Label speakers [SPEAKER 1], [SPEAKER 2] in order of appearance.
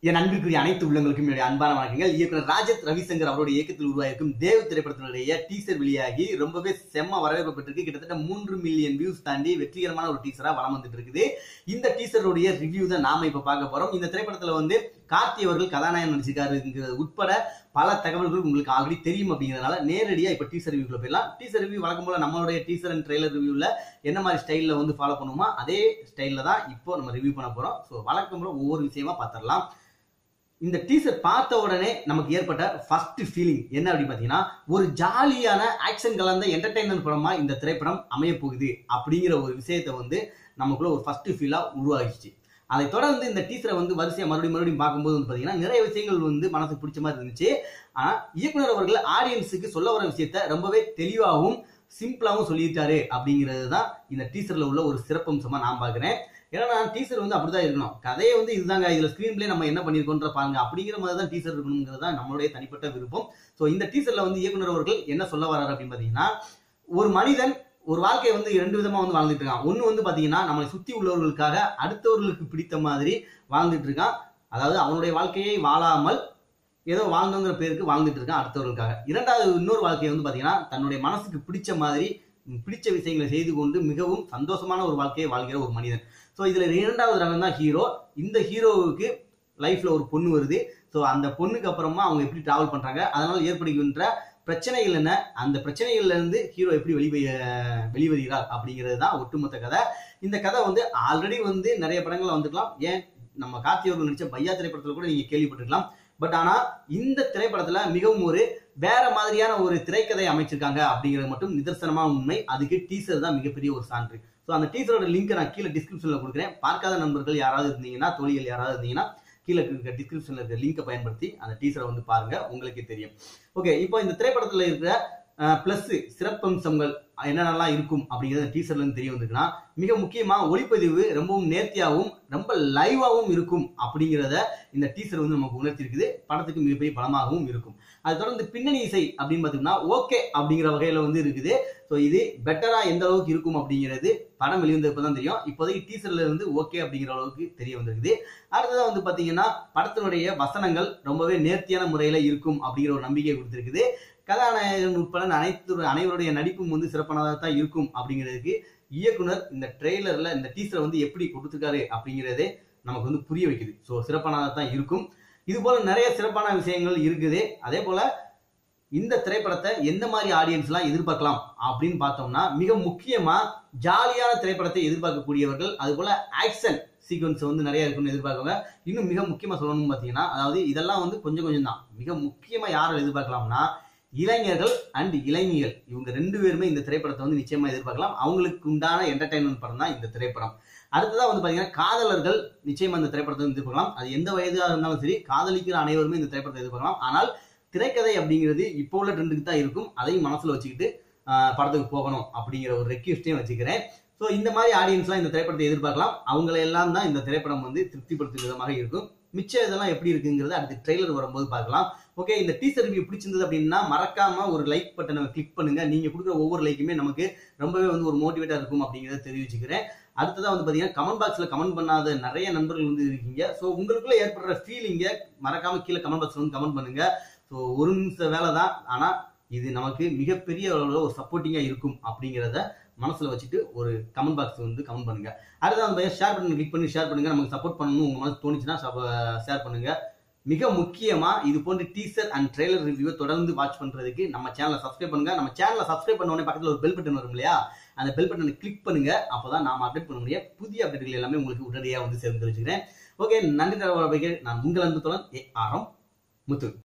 [SPEAKER 1] என் அன்பிற்குரிய அனைத்து உள்ளங்களுக்கும் என்னுடைய அன்பான வணக்கங்கள் இயக்குனர் ராஜத் ரவிசங்கர் அவருடைய இயக்கத்தில் உருவாயிருக்கும் தேவ் திரைப்படத்தினுடைய டீசர் வெளியாகி ரொம்பவே செம்ம வரவேற்பு பெற்றிருக்கு கிட்டத்தட்ட மூன்று மில்லியன் வியூஸ் தாண்டி வெற்றிகரமான ஒரு டீசரா வளம் வந்துட்டு இருக்குது இந்த டீசருடைய ரிவ்யூ தான் நாம இப்ப பார்க்க போறோம் இந்த திரைப்படத்துல வந்து கார்த்தி அவர்கள் கதாநாயகன் நடிச்சிருக்காருங்கிறது உட்பட பல தகவல்கள் உங்களுக்கு ஆல்ரெடி தெரியும் அப்படிங்கிறதுனால நேரடியா இப்ப டீசர் ரிவ்யூக்குள்ள போயிடலாம் டீசர் ரிவ்யூ வழக்கம் போல நம்மளுடைய டீசர் அண்ட் ட்ரெய்லர் ரிவ்யூல என்ன மாதிரி ஸ்டைல்ல வந்து ஃபாலோ பண்ணுவோமோ அதே ஸ்டைல்ல தான் இப்போ நம்ம ரிவ்யூ பண்ண போறோம் ஸோ வழக்கம் போல ஒவ்வொரு விஷயமா பார்த்துடலாம் இந்த டீசர் பார்த்த உடனே நமக்கு ஏற்பட்ட ஃபர்ஸ்ட் ஃபீலிங் என்ன அப்படின்னு பார்த்தீங்கன்னா ஒரு ஜாலியான ஆக்ஷன் கலந்த என்டர்டைன்மெண்ட் படமா இந்த திரைப்படம் அமைய போகுது அப்படிங்கிற ஒரு விஷயத்தை வந்து நமக்குள்ள ஒரு ஃபர்ஸ்ட் ஃபீலா உருவாகிச்சு அதை தொடர்ந்து இந்த டீசரை வந்து வரிசையா மறுபடியும் மறுபடியும் பார்க்கும்போது வந்து பார்த்தீங்கன்னா நிறைய விஷயங்கள் வந்து மனசுக்கு பிடிச்ச மாதிரி இருந்துச்சு ஆனா இயக்குனர் அவர்கள் ஆடியன்ஸுக்கு சொல்ல வர விஷயத்த ரொம்பவே தெளிவாகவும் சிம்பிளாகவும் சொல்லிட்டாரு அப்படிங்கிறது தான் இந்த டீசர்ல உள்ள ஒரு சிறப்பம்சமா நான் பார்க்குறேன் ஏன்னா டீசர் வந்து அப்படிதான் இருக்கணும் கதையை வந்து இதுதாங்க இதுல ஸ்கிரீன் பிளே நம்ம என்ன பண்ணிருக்கோன்ற பாருங்க அப்படிங்கிற மாதிரி தான் டீசர் இருக்கணுங்கிறது தான் நம்மளுடைய தனிப்பட்ட விருப்பம் ஸோ இந்த டீசர்ல வந்து இயக்குனர் அவர்கள் என்ன சொல்ல வர்றாரு அப்படின்னு பார்த்தீங்கன்னா ஒரு மனிதன் ஒரு வாழ்க்கையை வந்து ரெண்டு விதமா வந்து வாழ்ந்துட்டு இருக்கான் ஒன்னு வந்து பாத்தீங்கன்னா நம்மளை சுத்தி உள்ளவர்களுக்காக அடுத்தவர்களுக்கு பிடித்த மாதிரி வாழ்ந்துட்டு இருக்கான் அதாவது அவனுடைய வாழ்க்கையை வாழாமல் ஏதோ வாழ்ந்தோங்கிற பேருக்கு வாழ்ந்துட்டு இருக்கான் அடுத்தவர்களுக்காக இரண்டாவது இன்னொரு வாழ்க்கையை வந்து பாத்தீங்கன்னா தன்னுடைய மனசுக்கு பிடிச்ச மாதிரி பிடிச்ச விஷயங்களை செய்து கொண்டு மிகவும் சந்தோஷமான ஒரு வாழ்க்கையை வாழ்கிற ஒரு மனிதன் ஸோ இதுல இரண்டாவது ரகம் தான் ஹீரோ இந்த ஹீரோவுக்கு லைஃப்ல ஒரு பொண்ணு வருது ஸோ அந்த பொண்ணுக்கு அப்புறமா அவங்க எப்படி டிராவல் பண்றாங்க அதனால ஏற்படுகின்ற பிரச்சனைகள் என்ன அந்த பிரச்சனைகள்ல இருந்து ஹீரோ எப்படி வெளி வெளிவருகிறார் அப்படிங்கிறது தான் ஒட்டுமொத்த கதை இந்த கதை வந்து ஆல்ரெடி வந்து நிறைய படங்கள்ல வந்துக்கலாம் ஏன் நம்ம கார்த்தி அவர்கள் நடிச்ச பையா திரைப்படத்துல கூட நீங்க கேள்விப்பட்டிருக்கலாம் பட் ஆனா இந்த திரைப்படத்துல மிகவும் ஒரு வேற மாதிரியான ஒரு திரைக்கதை அமைச்சிருக்காங்க அப்படிங்கிறது மட்டும் நிதர்சனமா உண்மை அதுக்கு டீசர் தான் மிகப்பெரிய ஒரு சான்று ஸோ அந்த டீசரோட லிங்க் நான் கீழே டிஸ்கிரிப்ஷன்ல கொடுக்குறேன் பார்க்காத நண்பர்கள் யாராவது இருந்தீங்கன்னா தோழிகள் யாராவது இருந்தீங்கன்னா கீழே இருக்க டிஸ்கிரிப்ஷன்ல இருக்க லிங்கை பயன்படுத்தி அந்த டீசரை வந்து பாருங்க உங்களுக்கே தெரியும் ஓகே இப்போ இந்த திரைப்படத்துல இருக்கிற பிளஸ் சிறப்பம்சங்கள் என்னென்னலாம் இருக்கும் அப்படிங்கிறது டீசர்ல இருந்து தெரிய வந்திருக்குன்னா மிக முக்கியமா ஒளிப்பதிவு ரொம்பவும் நேர்த்தியாகவும் ரொம்ப லைவாகவும் இருக்கும் அப்படிங்கிறத இந்த டீசர் வந்து நமக்கு உணர்த்திருக்குது படத்துக்கு மிகப்பெரிய பலமாகவும் இருக்கும் அது தொடர்ந்து பின்னணி இசை அப்படின்னு பார்த்தீங்கன்னா ஓகே அப்படிங்கிற வகையில வந்து இருக்குது ஸோ இது பெட்டரா எந்த அளவுக்கு இருக்கும் அப்படிங்கிறது படம் வெளிவந்தப்ப தான் தெரியும் இப்போதைக்கு டீசர்ல இருந்து ஓகே அப்படிங்கிற அளவுக்கு தெரிய வந்திருக்குது அடுத்ததான் வந்து பாத்தீங்கன்னா படத்தினுடைய வசனங்கள் ரொம்பவே நேர்த்தியான முறையில இருக்கும் அப்படிங்கிற ஒரு நம்பிக்கை கொடுத்திருக்குது கதாநாயகன் உட்பட அனைத்து அனைவருடைய நடிப்பும் வந்து சிறப்பானதாக தான் இருக்கும் அப்படிங்கிறதுக்கு இயக்குனர் இந்த ட்ரெய்லர்ல இந்த டீசரை வந்து எப்படி கொடுத்துருக்காரு அப்படிங்கிறதே நமக்கு வந்து புரிய வைக்குது ஸோ சிறப்பானதாக தான் இருக்கும் இது போல நிறைய சிறப்பான விஷயங்கள் இருக்குது அதே போல இந்த திரைப்படத்தை எந்த மாதிரி ஆடியன்ஸ் எல்லாம் எதிர்பார்க்கலாம் அப்படின்னு பார்த்தோம்னா மிக முக்கியமா ஜாலியான திரைப்படத்தை எதிர்பார்க்கக்கூடியவர்கள் அது போல ஆக்ஷன் சீக்வன்ஸ் வந்து நிறைய இருக்குன்னு எதிர்பார்க்கவங்க இன்னும் மிக முக்கியமா சொல்லணும்னு பார்த்தீங்கன்னா அதாவது இதெல்லாம் வந்து கொஞ்சம் கொஞ்சம் தான் மிக முக்கியமா யாரை எதிர்பார்க்கலாம்னா இளைஞர்கள் அண்ட் இளைஞர்கள் இவங்க ரெண்டு பேருமே இந்த திரைப்படத்தை வந்து நிச்சயமா எதிர்பார்க்கலாம் அவங்களுக்கு உண்டான என்டர்டைன்மெண்ட் படம் தான் இந்த திரைப்படம் அடுத்ததான் வந்து பாத்தீங்கன்னா காதலர்கள் நிச்சயமா இந்த திரைப்படத்தை எதிர்பார்க்கலாம் அது எந்த வயதாக இருந்தாலும் சரி காதலிக்கிற அனைவருமே இந்த திரைப்படத்தை எதிர்பார்க்கலாம் ஆனால் திரைக்கதை அப்படிங்கிறது இப்போ உள்ள ட்ரெண்டுக்கு தான் இருக்கும் அதையும் மனசுல வச்சுக்கிட்டு படத்துக்கு போகணும் அப்படிங்கிற ஒரு ரெக்வஸ்டையும் வச்சுக்கிறேன் ஸோ இந்த மாதிரி ஆடியன்ஸ்லாம் இந்த திரைப்படத்தை எதிர்பார்க்கலாம் அவங்கள எல்லாம் தான் இந்த திரைப்படம் வந்து திருப்திப்படுத்தும் விதமாக இருக்கும் மிச்சம் இதெல்லாம் எப்படி இருக்குங்கிறத அடுத்து ட்ரெய்லர் வரும்போது பார்க்கலாம் ஓகே இந்த டீசர் ரிவ்யூ பிடிச்சிருந்தது அப்படின்னா மறக்காம ஒரு லைக் பட்டனை கிளிக் பண்ணுங்க நீங்க கொடுக்குற ஒவ்வொரு லைக்குமே நமக்கு ரொம்பவே வந்து ஒரு மோட்டிவேட்டா இருக்கும் அப்படிங்கிறத தெரிவிச்சுக்கிறேன் அடுத்ததான் வந்து பாத்தீங்கன்னா கமெண்ட் பாக்ஸ்ல கமெண்ட் பண்ணாத நிறைய நண்பர்கள் வந்து இருக்கீங்க ஸோ உங்களுக்குள்ள ஏற்படுற ஃபீலிங்க மறக்காம கீழே கமெண்ட் பாக்ஸ்ல வந்து கமெண்ட் பண்ணுங்க ஸோ ஒரு நிமிஷம் வேலை தான் ஆனா இது நமக்கு மிகப்பெரிய அளவில் ஒரு சப்போர்ட்டிங்கா இருக்கும் அப்படிங்கிறத மனசுல வச்சுட்டு ஒரு கமெண்ட் பாக்ஸ் வந்து கமெண்ட் பண்ணுங்க அடுத்து வந்து ஷேர் பட்டன் கிளிக் பண்ணி ஷேர் பண்ணுங்க நமக்கு சப்போர்ட் பண்ணணும் உங்க மனசு தோணுச்சுன்னா ஷேர் பண்ணுங்க மிக முக்கியமா இது போன்ற டீசர் அண்ட் ட்ரெய்லர் ரிவ்யூவை தொடர்ந்து வாட்ச் பண்றதுக்கு நம்ம சேனலை சப்ஸ்கிரைப் பண்ணுங்க நம்ம சேனலை சப்ஸ்கிரைப் பண்ண உடனே பக்கத்தில் ஒரு பெல் பட்டன் வரும் இல்லையா அந்த பெல் பட்டனை கிளிக் பண்ணுங்க அப்பதான் நாம அப்டேட் பண்ண முடிய புதிய அப்டேட்கள் எல்லாமே உங்களுக்கு உடனடியாக வந்து சேர்ந்து வச்சுக்கிறேன் ஓகே நன்றி தரவர்கள் நான் உங்கள் அன்பு தொடர் ஏ ஆரம் முத்து